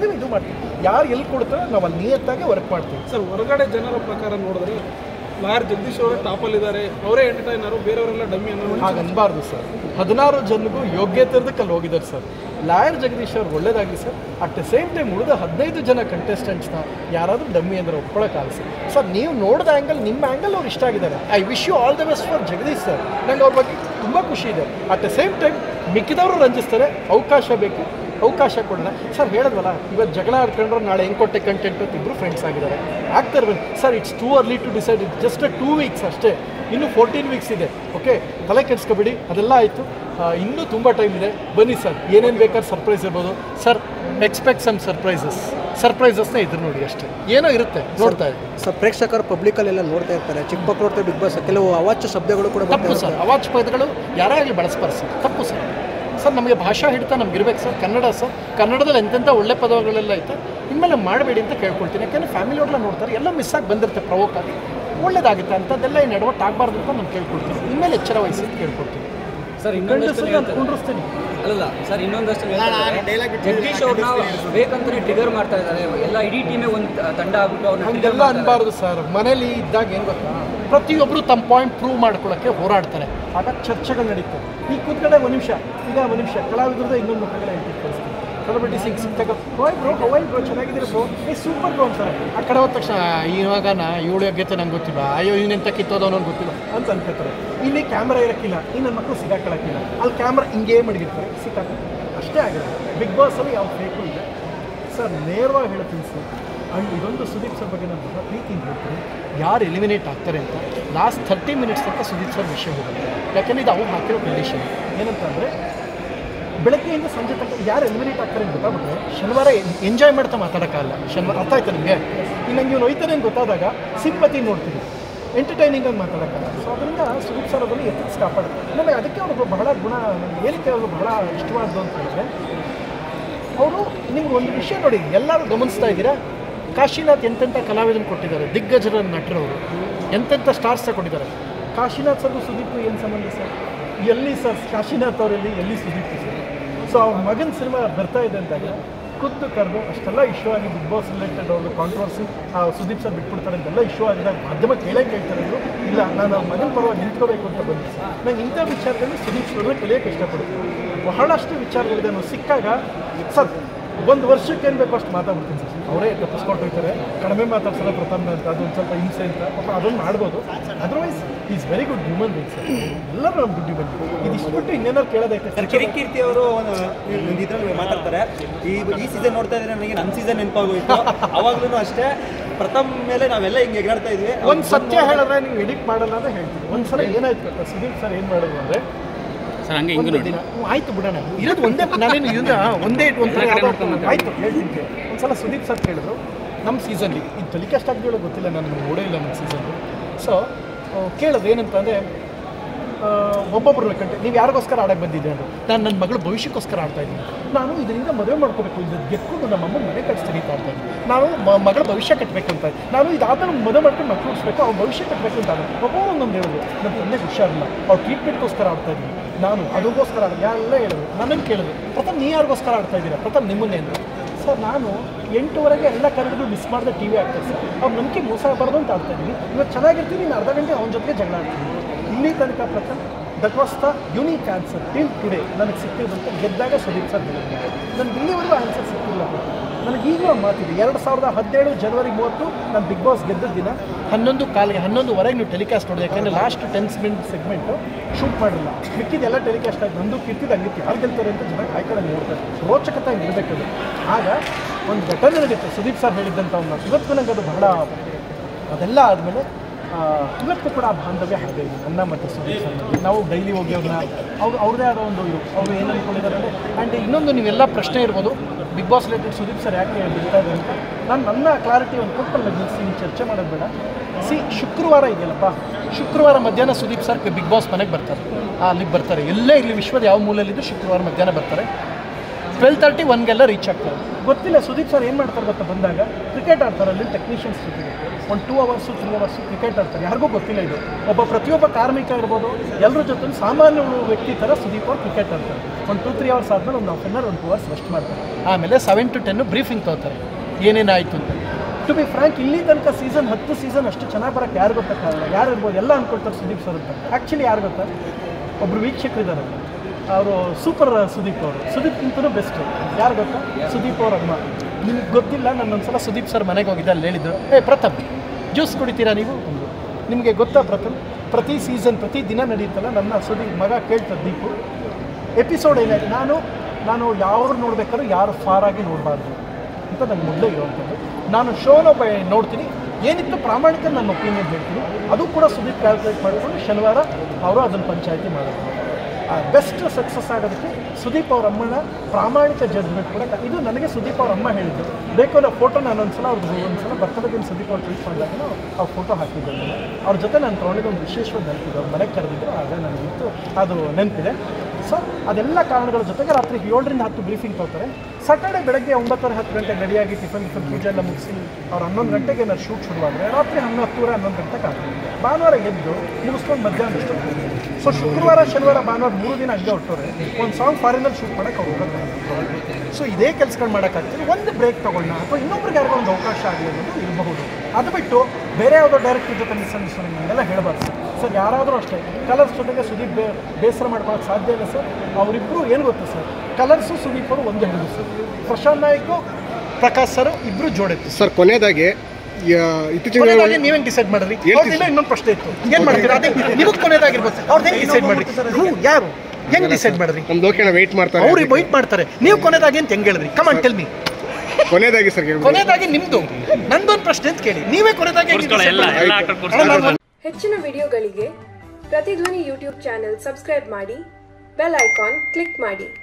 ಕೊಡ್ತೀವಿ ಇದು ಮಾಡ್ತೀವಿ ಯಾರು ಎಲ್ಲಿ ಕೊಡ್ತಾರೆ ನಾವು ಅಲ್ಲಿ ನಿಯತ್ತಾಗಿ ವರ್ಕ್ ಮಾಡ್ತೀವಿ ಸರ್ ಹೊರಗಡೆ ಜನರ ಪ್ರಕಾರ ನೋಡಿದ್ರೆ ಲಾಯರ್ ಜಗದೀಶ್ ಅವರೇ ಟಾಪಲ್ಲಿದ್ದಾರೆ ಅವರೇ ಎಂಟರ್ಟೈನರು ಬೇರೆಯವರೆಲ್ಲ ಡಮ್ಮಿ ಅನ್ನೋ ಹಾಗೆ ಅನ್ಬಾರ್ದು ಸರ್ ಹದಿನಾರು ಜನಗೂ ಯೋಗ್ಯತೆ ಇರೋದಕ್ಕೆ ಅಲ್ಲಿ ಹೋಗಿದ್ದಾರೆ ಸರ್ ಲಾಯರ್ ಜಗದೀಶ್ ಅವ್ರು ಒಳ್ಳೇದಾಗಲಿ sir at the same time ಉಳಿದ ಹದಿನೈದು ಜನ ಕಂಟೆಸ್ಟೆಂಟ್ಸ್ನ ಯಾರಾದರೂ ಡಮ್ಮಿ ಅಂದರೆ ಒಪ್ಕೊಳ್ಳೋಕ್ಕಾಗಲ್ಲ ಸರ್ ಸರ್ ನೀವು ನೋಡಿದ ಆ್ಯಂಗಲ್ ನಿಮ್ಮ ಆ್ಯಂಗಲ್ ಅವ್ರು ಇಷ್ಟ ಆಗಿದ್ದಾರೆ I wish you all the best for Jagadish sir ನಂಗೆ ಅವ್ರ ಬಗ್ಗೆ ತುಂಬ ಖುಷಿ ಇದೆ ಅಟ್ ದ ಸೇಮ್ ಟೈಮ್ ಮಿಕ್ಕಿದವರು ರಂಜಿಸ್ತಾರೆ ಅವಕಾಶ ಬೇಕು ಅವಕಾಶ ಕೊಡೋಣ ಸರ್ ಹೇಳಿದ್ವಲ್ಲ ಇವತ್ತು ಜಗಳ ಆಡ್ಕೊಂಡ್ರೆ ನಾಳೆ ಹೆಂಗೆ ಕೊಟ್ಟೆ ಕಂಟೆಂಟ್ ಅಂತ ಇಬ್ಬರು ಫ್ರೆಂಡ್ಸ್ ಆಗಿದ್ದಾರೆ ಆಗ್ತಾರೆ ಬನ್ನಿ sir it's too early to decide it just two weeks ಅಷ್ಟೇ ಇನ್ನು ಫೋರ್ಟೀನ್ ವೀಕ್ಸ್ ಇದೆ ಓಕೆ ತಲೆ ಕೆಡಿಸ್ಕೊಬೇಡಿ ಅದೆಲ್ಲ ಆಯಿತು ಇನ್ನೂ ತುಂಬ ಟೈಮ್ ಇದೆ ಬನ್ನಿ ಸರ್ ಏನೇನು ಬೇಕಾದ್ರೆ ಸರ್ಪ್ರೈಸ್ ಇರ್ಬೋದು ಸರ್ ಎಕ್ಸ್ಪೆಕ್ಟ್ ಸಮ್ ಸರ್ಪ್ರೈಸಸ್ ಸರ್ಪ್ರೈಸಸ್ನ ಇದ್ರು ನೋಡಿ ಅಷ್ಟೇ ಏನೋ ಇರುತ್ತೆ ನೋಡ್ತಾ ಇದ್ದೀವಿ ಸರ್ ಪ್ರೇಕ್ಷಕರು ಪಬ್ಲಿಕಲ್ಲೆಲ್ಲ ನೋಡ್ತಾ ಇರ್ತಾರೆ ಚಿಕ್ಕ ಮಕ್ಕಳು ನೋಡ್ತಾರೆ ಬಿಗ್ ಬಾಸ್ ಕೆಲವು ಅವಾಚ್ಯ ಶಬ್ದಗಳು ಕೂಡ ಬರ್ತಾ ತಪ್ಪು ಸರ್ ಅವಾಚ್ ಪದಗಳು ಯಾರೇ ಆಗಲಿ ಬಳಸ್ಬಾರ್ದು ಸರ್ ತಪ್ಪು ಸರ್ ಸರ್ ನಮಗೆ ಭಾಷಾ ಹಿಡಿತ ನಮ್ಗೆ ಇರ್ಬೇಕು ಸರ್ ಕನ್ನಡ ಸರ್ ಕನ್ನಡದಲ್ಲಿ ಎಂತೆಂಥ ಒಳ್ಳೆ ಪದಗಳೆಲ್ಲ ಐತೆ ಇನ್ಮೇಲೆ ಮಾಡಬೇಡಿ ಅಂತ ಕೇಳ್ಕೊಳ್ತೀನಿ ಯಾಕೆಂದರೆ ಫ್ಯಾಮಿಲಿ ಅವ್ರೆಲ್ಲ ನೋಡ್ತಾರೆ ಎಲ್ಲ ಮಿಸ್ ಆಗಿ ಬಂದಿರುತ್ತೆ ಪ್ರವೋಕ್ ಆಗಿ ಒಳ್ಳೇದಾಗುತ್ತೆ ಅಂಥದ್ದೆಲ್ಲ ಏನು ಎಡವಟ್ಟು ಆಗಬಾರ್ದು ಅಂತ ನಾನು ಕೇಳ್ಕೊಳ್ತೀನಿ ಇನ್ಮೇಲೆ ಎಚ್ಚರ ವಹಿಸಿ ಅಂತ ಕೇಳ್ಕೊಳ್ತೀನಿ ಸರ್ ಗಂಡಸರಿಗೆ ಇನ್ನೊಂದಷ್ಟು ನಾನು ಕುಂಡ್ರಿಸ್ತೀನಿ ಅಲ್ಲ ಸರ್ ಇನ್ನೊಂದಷ್ಟು ಜಗದೀಶ್ ಅವ್ರನ್ನ ಬೇಕಂತಾನೆ ಟ್ರಿಗರ್ ಮಾಡ್ತಾ ಇದ್ದಾರೆ ಎಲ್ಲ ಇಡೀ ಟೀಮೇ ಒಂದು ತಂಡ ಆಗ್ಬಿಟ್ಟು ಅವ್ರನ್ನ ಟ್ರಿಗರ್ ಹಂಗೆಲ್ಲ ಅನ್ಬಾರ್ದು ಸರ್ ಮನೇಲಿ ಇದ್ದಾಗ ಏನು ಗೊತ್ತಾ ಪ್ರತಿಯೊಬ್ಬರು ತಮ್ಮ ಪಾಯಿಂಟ್ ಪ್ರೂವ್ ಮಾಡ್ಕೊಳ್ಳೋಕ್ಕೆ ಹೋರಾಡ್ತಾರೆ ಆಗ ಚರ್ಚೆಗಳು ನಡೀತವೆ ಈ ಕೂತ್ಕಡೆ ಒಂದು ನಿಮಿಷ ಈಗ ಒಂದು ನಿಮಿಷ ಕಲಾವಿದ್ರದ ಇನ್ನೊಂದು ಕಡೆ ಹೇಳ್ತೀನಿ ಕಳಿಸ್ತೀನಿ ಸೆಲೆಬ್ರಿಟಿ ಸಿಂಗ್ ಸಿಕ್ತಾಗ ಹೋಯ್ ಬ್ರೋ ಹೋಯ್ ಬ್ರೋ ಚೆನ್ನಾಗಿದ್ದೀರಿ ಬ್ರೋ ಏ ಸೂಪರ್ ಬ್ರೋ ಅಂತಾರೆ ಆ ಕಡೆ ಹೋದ ತಕ್ಷಣ ಇವಾಗ ನಾ ಇವಳು ಯೋಗ್ಯತೆ ನಂಗೆ ಗೊತ್ತಿಲ್ಲ ಅಯ್ಯೋ ಇವನೆಂತ ಕಿತ್ತೋದು ಅನ್ನೋದು ಗೊತ್ತಿಲ್ಲ ಅಂತ ಅನ್ಕೋತಾರೆ ಇಲ್ಲಿ ಕ್ಯಾಮ್ರಾ ಇರೋಕ್ಕಿಲ್ಲ ಈ ನನ್ನ ಮಕ್ಕಳು ಸಿಗಾಕೊಳ್ಳೋಕ್ಕಿಲ್ಲ ಅಲ್ಲಿ ಕ್ಯಾಮ್ರಾ ಹಿಂಗೇ ಮಡಗಿರ್ತಾರೆ ಸಿಕ್ಕಾಕ್ತಾರೆ ಅಷ್ಟೇ ಆಗಿರುತ್ತೆ ಬಿಗ್ ಬಾಸಲ್ಲಿ ಯಾವ ಫೇಕು ಇದೆ ಸರ್ ನೇರವಾಗಿ ಹೇಳ್ತೀನಿ ಸರ್ ಆ್ಯಂಡ್ ಇದೊಂದು ಸುದೀಪ್ ಸರ್ ಬಗ್ಗೆ ನಾನು ಬಹಳ ಪ್ರೀತಿಯಿಂದ ಹೇಳ್ತೀನಿ ಯಾರು ಎಲಿಮಿನೇಟ್ ಆಗ್ತಾರೆ ಅಂತ ಲಾಸ್ಟ್ ಥರ್ಟಿ ಮಿನಿಟ್ಸ್ ತನಕ ಸುದೀಪ್ ಸರ್ ವಿಷಯ ಹೋಗಲ್ಲ ಯಾಕೆಂದರೆ ಇದು ಅವ್ರು ಹಾಕಿರೋ ಕಂಡೀಷನ್ ಏನಂತಂದರೆ ಬೆಳಗ್ಗೆಯಿಂದ ಸಂಜೆ ತನಕ ಯಾರು ಎಲಿಮಿನೇಟ್ ಆಗ್ತಾರೆ ಅಂತ ಗೊತ್ತಾಗ್ಬಿಟ್ರೆ ಶನಿವಾರ ಎಂಜಾಯ್ ಮಾಡ್ತಾ ಮಾತಾಡೋಕ್ಕಾಗಲ್ಲ ಶನಿವಾರ ಅರ್ಥ ಆಯ್ತಾ ನಿಮಗೆ ಇನ್ನು ನಂಗೆ ಇವ್ನು ಹೋಯ್ತಾನೆ ಅಂತ ಗೊತ್ತಾದಾಗ ಸಿಂಪತಿ ನೋಡ್ತೀವಿ ಎಂಟರ್ಟೈನಿಂಗ್ ಆಗಿ ಮಾತಾಡೋಕ್ಕಲ್ಲ ಸೊ ಅದರಿಂದ ಸುದೀಪ್ ಸರ್ ಅದನ್ನು ಎಥಿಕ್ಸ್ ಕಾಪಾಡುತ್ತೆ ನನಗೆ ಅದಕ್ಕೆ ಅವ್ರಿಗೆ ಬಹಳ ಗುಣ ನನಗೆ ಏನಕ್ಕೆ ಅವರು ಬಹಳ ಇಷ್ಟವಾದ್ದು ಅಂತ ಹೇಳಿದ್ರೆ ಅವರು ನಿಮ್ಗೆ ಒಂದು ವಿಷಯ ನೋಡಿ ಎಲ್ಲರೂ ಗಮನಿಸ್ತಾ ಇದ್ದೀರಾ ಕಾಶಿನಾಥ್ ಎಂತೆಂಥ ಕಲಾವಿದನ ಕೊಟ್ಟಿದ್ದಾರೆ ದಿಗ್ಗಜರ ನಟರವರು ಎಂತೆಂಥ ಸ್ಟಾರ್ಸ್ ಕೊಟ್ಟಿದ್ದಾರೆ ಕಾಶಿನಾಥ್ ಸರ್ಗೂ ಸುದೀಪ್ ಏನು ಸಂಬಂಧ ಸರ್ ಎಲ್ಲಿ ಸರ್ ಕಾಶಿನಾಥ್ ಅವರಲ್ಲಿ ಎಲ್ಲಿ ಸುದೀಪ್ ಸರ್ ಸೊ ಅವ್ರ ಮಗನ ಸಿನಿಮಾ ಬರ್ತಾ ಇದೆ ಅಂದಾಗ ಖುದ್ದು ಕರೆದು ಅಷ್ಟೆಲ್ಲ ಇಶ್ಯೂ ಆಗಿ ಬಿಗ್ ಬಾಸ್ ರಿಲೇಟೆಡ್ ಅವ್ರದ್ದು ಕಾಂಟ್ರವರ್ಸಿ ಸುದೀಪ್ ಸರ್ ಬಿಟ್ಬಿಡ್ತಾರೆ ಅಂತೆಲ್ಲ ಇಶ್ಯೂ ಆಗಿದಾಗ ಮಾಧ್ಯಮ ಕೇಳೇ ಕೇಳ್ತಾರೆ ಇವರು ಇಲ್ಲ ನಾನು ಅವ್ರ ಮಗನ ಪರವಾಗಿ ನಿಂತ್ಕೋಬೇಕು ಅಂತ ಬಂದೆ ಸರ್ ನಂಗೆ ಇಂಥ ವಿಚಾರದಲ್ಲಿ ಸುದೀಪ್ ಸರ್ನ ಕಲಿಯೋಕ್ಕೆ ಇಷ್ಟಪಡ್ತೀನಿ ಬಹಳಷ್ಟು ವಿಚಾರಗಳಿದೆ ನಾವು ಸಿಕ್ಕಾಗ ಸರ್ ಒಂದು ವರ್ಷಕ್ಕೆ ಏನು ಬೇಕೋ ಅಷ್ಟು ಮಾತಾಡ್ಬಿಡ್ತೀನಿ ಸರ್ ಅವರೇ ತಪ್ಪಿಸ್ಕೊಂಡು ಹೋಗ್ತಾರೆ ಕಡಿಮೆ ಮಾತಾಡ್ಸಲ್ಲ ಪ್ರಥಮ ಅಂತ ಅದೊಂದು ಸ್ವಲ್ಪ ಹಿಂಸೆ ಅಂತ ಪಾಪ ಅದೊಂದು ಮಾಡ್ಬೋದು otherwise is very good human being sir ಎಲ್ಲರೂ ನಮ್ಮ ಗುಡ್ ಹ್ಯೂಮನ್ ಇದಿಷ್ಟು ಬಿಟ್ಟು ಇನ್ನೇನಾದ್ರು ಕೇಳೋದೈತೆ ಸರ್ ಕಿರಿಕೀರ್ತಿ ಅವರು ಒಂದು ಒಂದು ಇದ್ರಲ್ಲಿ ಮಾತಾಡ್ತಾರೆ ಈ ಈ ಸೀಸನ್ ನೋಡ್ತಾ ಇದ್ರೆ ನನಗೆ ನನ್ನ ಸೀಸನ್ ನೆನಪಾಗೋಯ್ತು ಅವಾಗ್ಲೂ ಅಷ್ಟೇ ಪ್ರಥಮ್ ಮೇಲೆ ನಾವೆಲ್ಲ ಹಿಂಗೆ ಎಗರಾಡ್ತಾ ಇದ್ವಿ ಒಂದು ಸತ್ಯ ಹೇಳಿದ್ರೆ ನೀವು ಎಡಿಟ್ ಮಾಡಲ್ಲ ಅಂತ ಹೇಳ್ತೀನಿ ಒಂದು ಸಲ ಏನಾಯ್ತು ಗೊತ್ತಾ ಸುದೀಪ್ ಸರ್ ಏನು ಮಾಡೋದು ಅಂದರೆ ಸರ್ ಹಂಗೆ ಹಿಂಗೆ ನೋಡಿ ದಿನ ಹ್ಞೂ, ಆಯ್ತು ಬಿಡೋಣ ಇರೋದು ಒಂದೇ ನಾನೇನು ಇದನ್ನ ಒಂದೇ ಇಟ್ಟು ಒಂಥರ ಯಾವ್ದೋ ಒಂದು- ಆಯ್ತು ಹೇಳ್ತೀನಿ ಕೇಳಿ. ಒಂದ್ಸಲ ಸುದೀಪ್ ಸರ್ ಕೇಳಿದ್ರು ನಮ್ಮ ಸೀಸನ್ಲಿ ಇದು ಟೆಲಿಕಾಸ್ಟ್ ಆಗಲಿ ಗೊತ್ತಿಲ್ಲ ನಾನು ನೋಡೇ ಇಲ್ಲ ನನ್ನ ಸೀಸನ್ ಸೊ ಕೇಳಿದ್ರು ಏನಂತಂದರೆ ಒಬ್ಬೊಬ್ಬರು ಬೇಕಂటే ನೀವು ಯಾರಿಗೋಸ್ಕರ ಆಡಕ್ಕೆ ಬಂದಿದ್ದೆ ಅಂತ ನಾನು ನನ್ನ ಮಗಳು ಭವಿಷ್ಯಕ್ಕೋಸ್ಕರ ಆಡ್ತಾ ಇದ್ದೀನಿ ನಾನು ಇದರಿಂದ ಮದುವೆ ಮಾಡ್ಕೋಬೇಕು ಇದು ಗೆದ್ಕೊಂಡು ನಮ್ಮ ಅಮ್ಮನ ಮನೆ ಕಟ್ಸ್ತೀನಿ ಅಂತ ಆಡ್ತಾ ಇದ್ದೀನಿ ನಾನು ಮ- ಮಗಳ ಭವಿಷ್ಯ ಕಟ್ಟಬೇಕು ಅಂತ ನಾನು ಇದಾದ್ಮೇಲೆ ಮದುವೆ ಮಾಡ್ಕೊಂಡು ಮಕ್ಕಳು ಹುಟ್ಟಿಸ್ಬೇಕು ಅವ್ರ ಭವಿಷ್ಯ ಕಟ್ಟಬೇಕು ಅಂತ ಆಡೋದು ಒಬ್ಬರು ಒಂದೊಂದು ಹೇಳಿದ್ರು ನನ್ನ ತಂದೆಗೆ ಹುಷಾರಿಲ್ಲ ಅವ್ರು ಟ್ರೀಟ್ಮೆಂಟ್ಗೋಸ್ಕರ ಆಡ್ತಾ ಇದ್ದೀನಿ ನಾನು ಅದಕ್ಕೋಸ್ಕರ ಆಡ ಎಲ್ಲ ಹೇಳಿದ್ರು ನನ್ನನ್ನು ಕೇಳಿದ್ರು ಪ್ರಥಮ್ ನೀ ಯಾರಿಗೋಸ್ಕರ ಆಡ್ತಾ ಇದ್ದೀರಾ ಪ್ರಥಮ್ ನಿಮ್ಮನ್ನೇ ಅಂದರು ಸರ್ ನಾನು ಎಂಟುವರೆಗೆ ಎಲ್ಲ ಕರೆಗಳು ಮಿಸ್ ಮಾಡಿದೆ ಟಿ ವಿ ಆಗ್ತದೆ ಸರ್ ಅವ್ರು ನಂಬಿಕೆ ಮೋಸ ಆಗಬಾರ್ದು ಅಂತ ಆಡ್ತಾ ಇದ್ದೀನಿ ಇವತ್ತು ಚೆನ್ನಾಗಿರ್ತೀನಿ ಇನ್ನು ಅರ್ಧ ಗಂಟೆ ಅವನ ಜೊತೆಗೆ ಜಗಳ ಆಡ್ತೀನಿ ಇಲ್ಲಿ ತನಕ Pratham that was the unique answer till today ನನಗೆ ಸಿಕ್ಕಿದಂತ ಗೆದ್ದಾಗ ಸುದೀಪ್ ಸರ್ ಹೇಳಿದ್ರು ನನಗೆ ಇಲ್ಲಿವರೆಗೂ ಆನ್ಸರ್ ಸಿಕ್ಕಿಲ್ಲ ನನಗೆ ಈಗಲೂ ಆ ಮಾತಿದೆ ಎರಡು ಸಾವಿರದ ಹದಿನೇಳು ಜನವರಿ ಮೂವತ್ತು ನಾನು ಬಿಗ್ ಬಾಸ್ ಗೆದ್ದ ದಿನ ಹನ್ನೊಂದು ಕಾಲಿಗೆ ಹನ್ನೊಂದುವರೆಗೆ ನೀವು ಟೆಲಿಕಾಸ್ಟ್ ನೋಡಿದೆ ಯಾಕಂದರೆ last ten minute segment shoot ಮಾಡಿಲ್ಲ ಮಿಕ್ಕಿದೆಲ್ಲ ಟೆಲಿಕಾಸ್ಟ್ ಆಗಿ ನಂದು ಕಿರ್ತಿದ್ದು ಹಂಗಿತ್ತು ಯಾರು ಗೆಲ್ತಾರೆ ಅಂತ ಜನ ಕಾಯ್ಕೊಂಡು ನೋಡ್ತಾರೆ ರೋಚಕತೆ ಇರಬೇಕದು ಆಗ ಒಂದು ಘಟನೆ ನಡೆಯುತ್ತೆ ಸುದೀಪ್ ಸರ್ ಹೇಳಿದ್ದಂಥ ಒಂದು ಮಾತು. ಇವತ್ತು ನನಗೆ ಅದು ಬಹಳ ಅದೆಲ್ಲ ಆದಮೇಲೆ ಇವತ್ತು ಕೂಡ ಆ ಬಾಂಧವ್ಯ ಹಾಗೆ ಇದೆ ನನ್ನ ಮತ್ತು ಸುದೀಪ್ ಸರ್ ನಡುವೆ. ನಾವು ಡೈಲಿ ಹೋಗಿ ಅವ್ರನ್ನ ಅವ್ರು ಅವ್ರದೇ ಆದ ಒಂದು ಇದು ಅವರು ಏನು ಅಂದ್ಕೊಂಡಿದ್ದಾರೆ ಅಂದರೆ ಆ್ಯಂಡ್ ಇನ್ನೊಂದು ನೀವೆಲ್ಲ ಪ್ರಶ್ನೆ ಇರ್ಬೋದು Big Boss related Sudeep sir ಯಾಕೆ ಬಿಡ್ತಾ ಇದೆ ಅಂತ ನಾನು ನನ್ನ ಕ್ಲಾರಿಟಿ ಒಂದು ಕೊಟ್ಟು ನಿಲ್ಲಿಸಿ ನೀವು ಚರ್ಚೆ ಮಾಡೋದು ಬೇಡ ಸಿ ಶುಕ್ರವಾರ ಇದೆಯಲ್ಲಪ್ಪ ಶುಕ್ರವಾರ ಮಧ್ಯಾಹ್ನ ಸುದೀಪ್ ಸರ್ ಬಿಗ್ ಬಾಸ್ ಮನೆಗೆ ಬರ್ತಾರೆ ಆ, ಅಲ್ಲಿಗೆ ಬರ್ತಾರೆ ಎಲ್ಲೇ ಇಲ್ಲಿ ವಿಶ್ವದ ಯಾವ ಮೂಲೆಯಲ್ಲಿದ್ದು ಶುಕ್ರವಾರ ಮಧ್ಯಾಹ್ನ ಬರ್ತಾರೆ ಟ್ವೆಲ್ ತರ್ಟಿ ಒನ್ಗೆಲ್ಲ ರೀಚ್ ಆಗ್ತಾರೆ ಗೊತ್ತಿಲ್ಲ ಸುದೀಪ್ ಸರ್ ಏನು ಮಾಡ್ತಾರೆ ಗೊತ್ತಾ ಬಂದಾಗ ಕ್ರಿಕೆಟ್ ಆಡ್ತಾರೆ ಅಲ್ಲಿ ಟೆಕ್ನಿಷಿಯನ್ಸ್ ಜೊತೆಗೆ ಒಂದು two hours three hours cricket ಆಡ್ತಾರೆ ಯಾರಿಗೂ ಗೊತ್ತಿಲ್ಲ ಇದು ಒಬ್ಬ ಪ್ರತಿಯೊಬ್ಬ ಕಾರ್ಮಿಕ ಇರ್ಬೋದು ಎಲ್ಲರ ಜೊತೆ ಸಾಮಾನ್ಯ ವ್ಯಕ್ತಿ ಥರ ಸುದೀಪ್ ಅವ್ರು ಕ್ರಿಕೆಟ್ ಆಡ್ತಾರೆ ಒಂದು ಟೂ ತ್ರೀ ಅವರ್ಸ್ ಆದಮೇಲೆ ಒಂದು ಹಾಫ್ ಆನ್ ಅವರ್ ಒಂದು ಟೂ ಅವರ್ಸ್ ರೆಸ್ಟ್ ಮಾಡ್ತಾರೆ ಆಮೇಲೆ ಸೆವೆನ್ ಟು ಟೆನ್ನು ಬ್ರೀಫಿಂಗ್ ತೊಗೋತಾರೆ ಏನೇನಾಯಿತು ಅಂತ ಟು ಬಿ ಫ್ರ್ಯಾಂಕ್ ಇಲ್ಲಿ ತನಕ ಸೀಸನ್ ಹತ್ತು ಸೀಸನ್ ಅಷ್ಟು ಚೆನ್ನಾಗಿ ಬರೋಕ್ಕೆ ಯಾರು ಗೊತ್ತಾ ಕಾರಣ ಯಾರು ಇರ್ಬೋದು ಎಲ್ಲ ಅನ್ಕೊಳ್ತಾರೆ ಸುದೀಪ್ ಸರ್ ಅಂತ ಆ್ಯಕ್ಚುಲಿ ಯಾರು ಗೊತ್ತಾ ಒಬ್ಬರು ವೀಕ್ಷಕರಿದ್ದಾರೆ ಅವರು ಸೂಪರ್ ಸುದೀಪ್ ಅವರು ಸುದೀಪ್ಗಿಂತಲೂ ಬೆಸ್ಟ್ ಯಾರು ಗೊತ್ತಾ ಸುದೀಪ್ ಅವ್ರ ಅಮ್ಮ ನಿಮ್ಗೆ ಗೊತ್ತಿಲ್ಲ ನಾನು ಒಂದ್ಸಲ ಸುದೀಪ್ ಸರ್ ಮನೆಗೆ ಹೋಗಿದ್ದೆ ಅಲ್ಲಿ ಹೇಳಿದ್ರು ಏ ಪ್ರಥಮ್ ಜ್ಯೂಸ್ ಕುಡಿತೀರಾ ನೀವು ಅಂದ್ರು ನಿಮಗೆ ಗೊತ್ತಾ ಪ್ರಥಮ್ ಪ್ರತಿ ಸೀಸನ್ ಪ್ರತಿ ದಿನ ನಡೆಯುತ್ತಲ್ಲ ನನ್ನ ಸುದೀಪ್ ಮಗ ಕೇಳ್ತಾರೆ ದೀಪು ಎಪಿಸೋಡ್ ಏನಾಯ್ತು ನಾನು ನಾನು ಯಾರು ನೋಡ್ಬೇಕಾದ್ರೂ ಯಾರು ಫಾರಾಗಿ ನೋಡಬಾರ್ದು ಅಂತ ನನಗೆ ಮೊದಲೇ ಇರುವಂಥದ್ದು ನಾನು ಶೋನ ಬ ನೋಡ್ತೀನಿ ಏನಿತ್ತು ಪ್ರಾಮಾಣಿಕ ನನ್ನ ಒಪಿನಿಯನ್ ಹೇಳ್ತೀನಿ ಅದು ಕೂಡ ಸುದೀಪ್ ಕ್ಯಾಲ್ಕುಲೇಟ್ ಮಾಡಿಕೊಂಡು ಶನಿವಾರ ಅವರು ಅದನ್ನು ಪಂಚಾಯತಿ ಮಾಡಿದ್ರು ಬೆಸ್ಟ್ ಸಕ್ಸಸ್ ಆಗೋದಕ್ಕೆ ಸುದೀಪ್ ಅವ್ರ ಅಮ್ಮನ ಪ್ರಾಮಾಣಿಕ ಜಡ್ಜ್ಮೆಂಟ್ ಕೂಡ ಕ- ಇದು ನನಗೆ ಸುದೀಪ್ ಅವ್ರ ಅಮ್ಮ ಹೇಳಿದ್ದು ಬೇಕು ಅನ್ನೋ ಫೋಟೋ ನಾನು ಒಂದ್ಸಲ ಅವ್ರದ್ದು ಒಂದ್ಸಲ ಬರ್ತಡೇ ದಿನ ಸುದೀಪ್ ಅವ್ರು ಟ್ವೀಟ್ ಮಾಡಿದಾಗ ಅವ್ರ ಫೋಟೋ ಹಾಕಿದ್ದೆ ನಾನು. ಅವ್ರ ಜೊತೆ ನಾನು ತೊಗೊಂಡಿದ್ದು ಒಂದು ವಿಶೇಷವಾದ ನೆನಪಿದೆ ಅವ್ರು ಮನೆಗೆ ಕರೆದಿದ್ರು ಆಗ ನನಗಿತ್ತು ಅದು ನೆನಪಿದೆ ಸೊ ಅದೆಲ್ಲ ಕಾರಣಗಳ ಜೊತೆಗೆ ರಾತ್ರಿ ಏಳರಿಂದ ಹತ್ತು ಬ್ರೀಫಿಂಗ್ ತೊಗೊತಾರೆ ಸಾಟರ್ಡೆ ಬೆಳಗ್ಗೆ ಒಂಬತ್ತುವರೆ ಹತ್ತು ಗಂಟೆಗೆ ರೆಡಿಯಾಗಿ ಟಿಫನ್ ಟಿಫನ್ ಪೂಜೆ ಎಲ್ಲ ಮುಗಿಸಿ ಅವ್ರು ಹನ್ನೊಂದು ಗಂಟೆಗೆ ಏನಾದ್ರು ಶೂಟ್ ಶುರುವಾದರೆ ರಾತ್ರಿ ಹನ್ನೊಂದು ಹತ್ತುವರೆ ಹನ್ನೊಂದು ಗಂಟೆಗೆ ಆಗ್ತದೆ ಭಾನುವಾರ ಎದ್ದು ಮುಗಿಸ್ಕೊಂಡು ಮಧ್ಯಾಹ್ನ ಇಷ್ಟೊತ್ತಿಗೆ ಸೊ ಶುಕ್ರವಾರ ಶನಿವಾರ ಭಾನುವಾರ ಮೂರು ದಿನ ಹಂಗೆ ಹೊಟ್ಟೋರೆ ಒಂದು ಸಾಂಗ್ ಫಾರಿನಲ್ಲಿ ಶೂಟ್ ಮಾಡೋಕೆ ಅವ್ರು ಹೋಗೋದು ಸೊ ಇದೇ ಕೆಲಸಗಳು ಮಾಡೋಕ್ಕಾಗ್ತದೆ ಒಂದು ಬ್ರೇಕ್ ತೊಗೊಳ್ಳೋಣ ಅಥವಾ ಇನ್ನೊಬ್ರಿಗೆ ಯಾರಿಗೋ ಒಂದು ಅವಕಾಶ ಆಗಲಿ ಅನ್ನೋದು ಇರಬಹುದು ಅದು ಬಿಟ್ಟು ಬೇರೆ ಯಾವುದೋ ಡೈರೆಕ್ಟರ್ ಜೊತೆ ಮಿಸ್ಅಂಡರ್ಸ್ಟ್ಯಾಂಡಿಂಗ್ ಹಂಗೆಲ್ಲ ಹೇಳಬಾರ್ದು ಸರ್ ಯಾರಾದರೂ ಅಷ್ಟೇ ಕಲರ್ಸ್ ಜೊತೆಗೆ ಸುದೀಪ್ ಬೇ ಬೇಸರ ಮಾಡ್ಕೊಳ್ಳೋಕೆ ಸಾಧ್ಯ ಇಲ್ಲ ಸರ್ ಅವರಿಬ್ಬರು ಏನು ಗೊತ್ತು ಸರ್ ಕಲರ್ಸು ಸುದೀಪ್ ಅವರು ಒಂದೇ ಹಿಡಿದು ಸರ್ ಪ್ರಶಾಂತ್ ನಾಯ್ಕು ಪ್ರಕಾಶ್ ಸರ್ ಇಬ್ಬರು ಜೋಡಿತ್ತು ಸರ್ ಕೊನೆಯದಾಗಿ ಯಾ- ಇತ್ತೀಚಿನ ಕೊನೆಯದಾಗಿ ನೀವೇನು ಡಿಸೈಡ್ ಮಾಡಿದ್ರಿ ಹೇಳ್ತೀನಿ ಅವ್ರದ್ದಿಲ್ಲ ಇನ್ನೊಂದು ಪ್ರಶ್ನೆ ಇತ್ತು ಏನು ಮಾಡ್ತೀರಾ ಅದೇ ನಿಮಗೆ ಕೊನೆಯದಾಗಿರ್ಬೋದು ಅವ್ರದ್ದು ಹೆಂಗೆ ಡಿಸೈಡ್ ಮಾಡಿರಿ ಹ್ಞೂ ಯಾರು ಹೆಂಗೆ ಡಿಸೈಡ್ ಮಾಡಿದ್ರಿ ನಮ್ದು ಓಕೆನ ವೆಯ್ಟ್ ಮಾಡ್ತಾರೆ ಅವ್ರಿಗೆ ವೈಟ್ ಮಾಡ್ತಾರೆ ನೀವು ಕೊನೆಯದಾಗಿ ಅಂತ ಹೆಂಗೆ ಹೇಳಿದ್ರಿ ಕಮಾನ್ ಟೆಲ್ ಮಿ ಕೊನೆಯದಾಗಿ ಸರ್ ಕೇಳ್ಬೋದು. ಕೊನೆಯದಾಗಿ ನಿಮ್ದು ನಂದೊಂದು ಪ್ರಶ್ನೆ ಅಂತ ಕೇಳಿ ನೀವೇ ಕೊನೆಯದಾಗಿ ಹೆಂಗೆ decide ಮಾಡಿದ್ರಿ? ಅಣ್ಣ, ನಾನು ಹೆಚ್ಚಿನ ವಿಡಿಯೋಗಳಿಗೆ ಪ್ರತಿಧ್ವನಿ ಯೂಟ್ಯೂಬ್ ಚಾನೆಲ್ ಸಬ್ಸ್ಕ್ರೈಬ್ ಮಾಡಿ ಬೆಲ್ ಐಕಾನ್ ಕ್ಲಿಕ್ ಮಾಡಿ